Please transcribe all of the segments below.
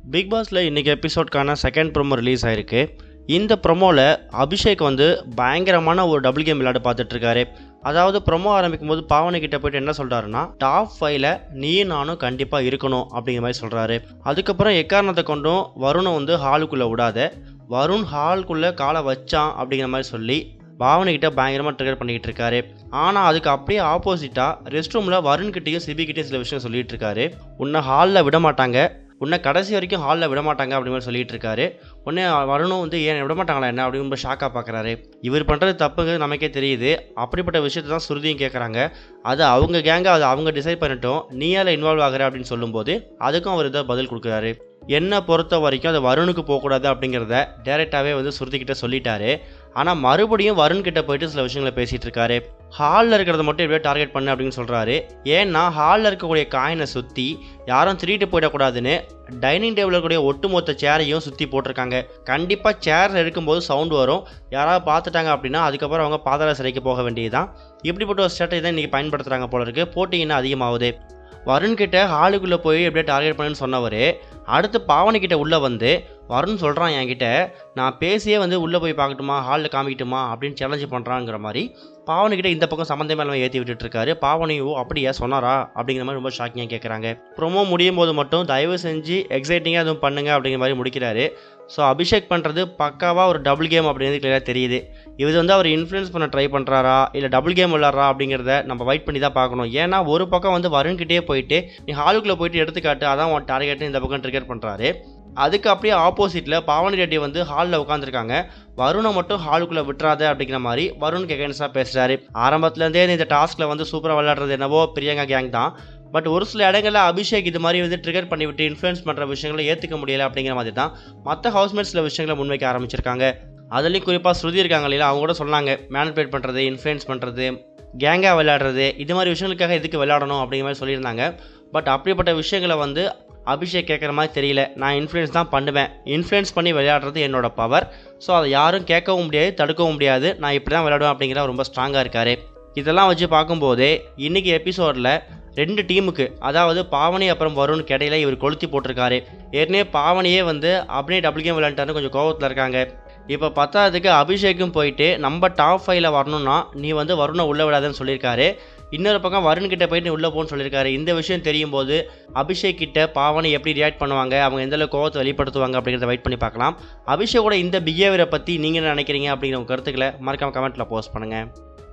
big பாஸில் இன்றைக்கி எபிசோட்கான second promo release ஆயிருக்கு இந்த ப்ரோமோவில் அபிஷேக் வந்து பயங்கரமான ஒரு டபுள் கேம் விளையாட பார்த்துட்ருக்காரு அதாவது ப்ரோமோ ஆரம்பிக்கும் போது பாவனை கிட்ட போயிட்டு என்ன சொல்கிறாருன்னா டாப் ஃபைவ்ல நீயும் நானும் கண்டிப்பாக இருக்கணும் அப்படிங்கிற மாதிரி சொல்கிறாரு அதுக்கப்புறம் எக்காரணத்தை கொண்டும் வருணை வந்து ஹாலுக்குள்ளே விடாத வருண் ஹாலுக்குள்ளே காலை வச்சான் அப்படிங்கிற மாதிரி சொல்லி பாவனை கிட்ட பயங்கரமாக ட்ரிகர் பண்ணிக்கிட்டு இருக்காரு ஆனால் அதுக்கு அப்படியே ஆப்போசிட்டாக ரெஸ்ட் ரூமில் வருண்கிட்டையும் சிபிகிட்டையும் சில விஷயம் சொல்லிட்டு இருக்காரு உன்னை ஹாலில் விட மாட்டாங்க உன்னை கடைசி வரைக்கும் ஹாலில் விட மாட்டாங்க அப்படி மாதிரி சொல்லிட்டு இருக்காரு உடனே வருணும் வந்து ஏன் விட மாட்டாங்களா என்ன அப்படின்னு ரொம்ப ஷாக்காக பார்க்குறாரு இவர் பண்ணுறது தப்புங்கிறது நமக்கே தெரியுது அப்படிப்பட்ட விஷயத்தை தான் சுருதியும் கேட்குறாங்க அது அவங்க கேங்க அது அவங்க டிசைட் பண்ணிட்டோம் நீ அதில் இன்வால்வ் ஆகுற அப்படின்னு சொல்லும்போது அதுக்கும் அவர் இதை பதில் கொடுக்குறாரு என்னை பொறுத்த வரைக்கும் அது வருணுக்கு போகக்கூடாது அப்படிங்கிறத டேரெக்டாகவே வந்து சுருதிக்கிட்ட சொல்லிட்டாரு ஆனால் மறுபடியும் வருண் கிட்ட போயிட்டு சில விஷயங்களை பேசிகிட்டு இருக்காரு ஹாலில் இருக்கிறத மட்டும் எப்படியோ டார்கெட் பண்ணு அப்படின்னு சொல்கிறாரு ஏன்னா ஹாலில் இருக்கக்கூடிய காயினை சுற்றி யாரும் திருட்டு போயிடக்கூடாதுன்னு டைனிங் டேபிளில் இருக்கக்கூடிய ஒட்டுமொத்த சேரையும் சுற்றி போட்டிருக்காங்க கண்டிப்பாக சேர் எடுக்கும்போது சவுண்டு வரும் யாராவது பார்த்துட்டாங்க அப்படின்னா அதுக்கப்புறம் அவங்க பாதாள சிறைக்கு போக வேண்டியதுதான் இப்படிப்பட்ட ஒரு ஸ்ட்ராட்டஜி தான் இன்றைக்கி பயன்படுத்துகிறாங்க போல இருக்கு போட்டி இன்னும் அதிகமாகுது வருண் கிட்ட ஹாலுக்குள்ளே போய் எப்படியே டார்கெட் பண்ணுன்னு சொன்னவர் அடுத்து பாவனை கிட்ட உள்ளே வந்து வருண் சொல்கிறான் என்கிட்ட நான் பேசியே வந்து உள்ளே போய் பார்க்கட்டுமா ஹாலில் காமிக்கட்டுமா அப்படின்னு சேலஞ்சு பண்ணுறாங்கிற மாதிரி பாவனைக்கிட்ட இந்த பக்கம் சம்மந்தமே இல்லாமல் ஏற்றி விட்டுட்டு இருக்காரு பாவனையோ அப்படியா சொன்னாரா அப்படிங்கிற மாதிரி ரொம்ப ஷாக்கிங்காக கேட்குறாங்க ப்ரொமோ முடியும் போது மட்டும் தயவு செஞ்சு எக்ஸைட்டிங்காக எதுவும் பண்ணுங்க அப்படிங்கிற மாதிரி முடிக்கிறாரு ஸோ அபிஷேக் பண்ணுறது பக்காவாக ஒரு டபுள் கேம் அப்படிங்கிறது கிளியராக தெரியுது இது வந்து அவர் இன்ஃப்ளூயன்ஸ் பண்ண ட்ரை பண்ணுறாரா இல்லை டபுள் கேம் விளாட்றா அப்படிங்கிறத நம்ம வெயிட் பண்ணி தான் பார்க்கணும் ஏன்னா ஒரு பக்கம் வந்து வருண்கிட்டே போயிட்டு நீ ஹாலுக்குள்ளே போயிட்டு எடுத்துக்காட்டு அதான் உன் டார்கெட் இந்த பக்கம் ட்ரிகர் பண்ணுறாரு அதுக்கு அப்படியே ஆப்போசிட்டில் பாவனி ரெட்டி வந்து ஹாலில் உட்காந்துருக்காங்க வருணை மட்டும் ஹாலுக்குள்ளே விட்டுறாத அப்படிங்கிற மாதிரி வருணுக்கு எகென்ஸ்டாக பேசுகிறாரு ஆரம்பத்துலேருந்தே இந்த டாஸ்கில் வந்து சூப்பராக விளையாடுறது என்னவோ பிரியங்கா கேங் தான் பட் ஒரு சில இடங்களில் அபிஷேக் இது மாதிரி வந்து ட்ரிகர் பண்ணிவிட்டு இன்ஃப்ளூயன்ஸ் பண்ணுற விஷயங்களை ஏற்றுக்க முடியலை அப்படிங்கிற மாதிரி தான் மற்ற ஹவுஸ்மேட்ஸ் சில விஷயங்களை முன்வைக்க ஆரம்பிச்சிருக்காங்க அதுலேயும் குறிப்பாக ஸ்ருதி இருக்காங்க இல்லையா அவங்க கூட சொன்னாங்க மேனிபுலேட் பண்ணுறது இன்ஃப்ளூயன்ஸ் பண்ணுறது கேங்காக விளையாடுறது இது மாதிரி விஷயங்களுக்காக எதுக்கு விளையாடணும் அப்படிங்கிற மாதிரி சொல்லியிருந்தாங்க பட் அப்படிப்பட்ட விஷயங்களை வந்து அபிஷேக் கேட்குற மாதிரி தெரியல நான் இன்ஃப்ளூயன்ஸ் தான் பண்ணுவேன் இன்ஃப்ளூயன்ஸ் பண்ணி விளையாடுறது என்னோட பவர் ஸோ அதை யாரும் கேட்கவும் முடியாது தடுக்கவும் முடியாது நான் இப்படி தான் விளையாடுவேன் அப்படிங்கிற ரொம்ப ஸ்ட்ராங்காக இருக்கார் இதெல்லாம் வச்சு பார்க்கும்போதே இன்றைக்கி எபிசோடில் ரெண்டு டீமுக்கு அதாவது பாவனி அப்புறம் வருண் கிடையில இவர் கொளுத்தி போட்டிருக்காரு ஏற்கனவே பாவனியே வந்து அப்படியே டபுள் கேம் விளையாண்டாருன்னு கொஞ்சம் கோவத்தில் இருக்காங்க இப்போ பத்தாவதுக்கு அபிஷேக்கும் போயிட்டு நம்ம டாப் ஃபைவ்ல வரணும்னா நீ வந்து வருணை உள்ளே விடாதுன்னு சொல்லியிருக்காரு இன்னொரு பக்கம் வருண் கிட்ட போயிட்டு நீ உள்ளே போன்னு சொல்லியிருக்காரு இந்த விஷயம் தெரியும் போது அபிஷேக் கிட்ட பாவனை எப்படி ரியாக்ட் பண்ணுவாங்க அவங்க எந்த அளவுக்கு கோவத்தை வெளிப்படுத்துவாங்க அப்படிங்கிறத வெயிட் பண்ணி பார்க்கலாம் அபிஷேக்கோட இந்த பிஹேவியரை பற்றி நீங்கள் என்ன நினைக்கிறீங்க அப்படிங்கிற உங்க கருத்துக்களை மறக்காம கமெண்ட்டில் போஸ்ட் பண்ணுங்கள்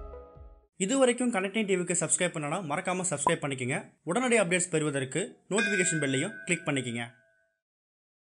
இது வரைக்கும் கனெக்டிங் டிவிக்கு சப்ஸ்கிரைப் பண்ணனா மறக்காமல் சப்ஸ்கிரைப் பண்ணிக்கங்க உடனடி அப்டேட்ஸ் பெறுவதற்கு நோட்டிஃபிகேஷன் பெல்லையும் கிளிக் பண்ணிக்கங்க